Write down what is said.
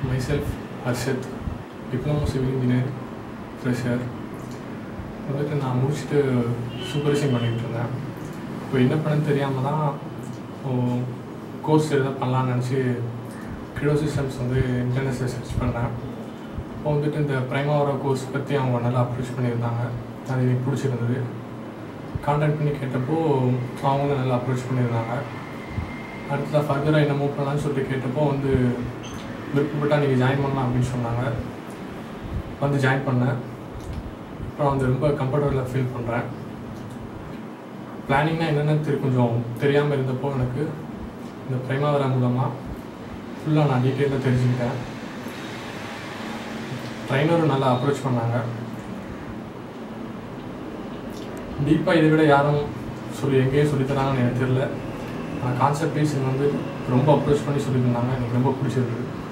myself Harshad diploma civil engineer fresher வந்துட்டு நான் முடிச்சுட்டு சூப்பர்வைசிங் பண்ணிகிட்டு இருந்தேன் இப்போ என்ன பண்ணன்னு தெரியாமல் தான் கோர்ஸ் எதாவது பண்ணலான்னு நினச்சி கிடோ சிஸ்டம்ஸ் வந்து இன்டர்நெட்டில் சர்ச் பண்ணேன் இப்போ வந்துட்டு இந்த பிரைமாவரா கோர்ஸ் பற்றி அவங்க நல்லா அப்ரோச் பண்ணியிருந்தாங்க அது எனக்கு பிடிச்சிருந்தது கான்டாக்ட் பண்ணி கேட்டப்போ அவங்களும் நல்லா அப்ரோச் பண்ணியிருந்தாங்க அடுத்ததாக ஃபர்தராக என்ன மூவ் பண்ணலான்னு சொல்லிட்டு கேட்டப்போ வந்து விருப்பப்பட்டால் நீங்கள் ஜாயின் பண்ணலாம் அப்படின்னு சொன்னாங்க வந்து ஜாயின் பண்ணேன் அப்புறம் வந்து ரொம்ப கம்ஃபர்டபுளாக ஃபீல் பண்ணுறேன் பிளானிங்னா என்னென்னு தெரி கொஞ்சம் தெரியாமல் இருந்தப்போ எனக்கு இந்த பிரைமாவரா மூலமாக ஃபுல்லாக நான் டீட்டெயிலாக தெரிஞ்சுக்கிட்டேன் ட்ரைனரும் நல்லா அப்ரோச் பண்ணாங்க டீப்பாக இதை விட யாரும் சொல்லி எங்கேயும் சொல்லித்தராங்கன்னு எனக்கு தெரியல ஆனால் கான்செப்ட் வைஸ் வந்து ரொம்ப அப்ரோச் பண்ணி சொல்லியிருந்தாங்க எனக்கு ரொம்ப பிடிச்சிருக்கு